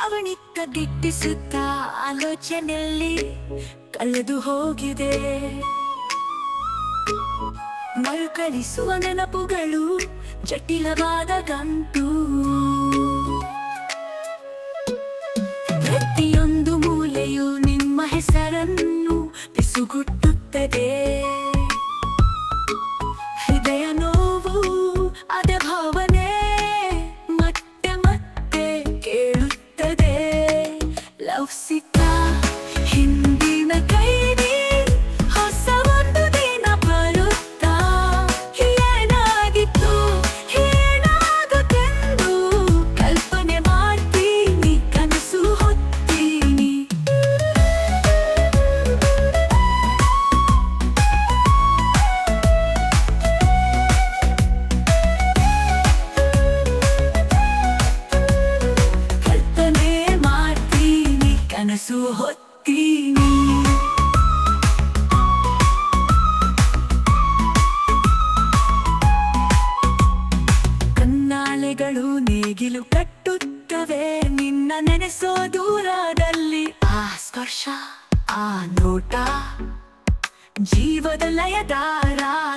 ಭಾವಣಿಕ ಗಿಟ್ಟಿಸುತ್ತ ಆಲೋಚನೆಯಲ್ಲಿ ಕಳೆದು ಹೋಗಿದೆ ಮರುಕಳಿಸುವ ನೆನಪುಗಳು ಜಟಿಲವಾದ ಗಂಟು ಪ್ರತಿಯೊಂದು ಮೂಲೆಯು ನಿಮ್ಮ ಹೆಸರನ್ನು ಪಿಸುಗುಟ್ಟುತ್ತದೆ ಹೃದಯ ನೋವು ಅದ ಭಾವನೆ ಮತ್ತೆ ಮತ್ತೆ ಕೇಳುತ್ತದೆ ಲವ್ ಸಿಕ್ಕ ಹಿಂದಿನ ಕೈದಿ ಹೊಸ ಒಂದು ದಿನ ಬರುತ್ತಾ ಏನಾಗಿತ್ತು ಏನಾಗುತ್ತೆಂದು ಕಲ್ಪನೆ ಮಾಡ್ತೀನಿ ಕನಸು ಹೊತ್ತೀನಿ ಕಲ್ಪನೆ ಮಾಡ್ತೀನಿ ಕನಸು ಹೊತ್ತೀನಿ ಕನ್ನಾಲೆಗಳು ನೇಗಿಲು ಕಟ್ಟುತ್ತವೆ ನಿನ್ನ ನೆನೆಸೋ ದೂರದಲ್ಲಿ ಆ ಸ್ಪರ್ಶ ಆ ನೋಟ ಜೀವದ ಲಯದಾರ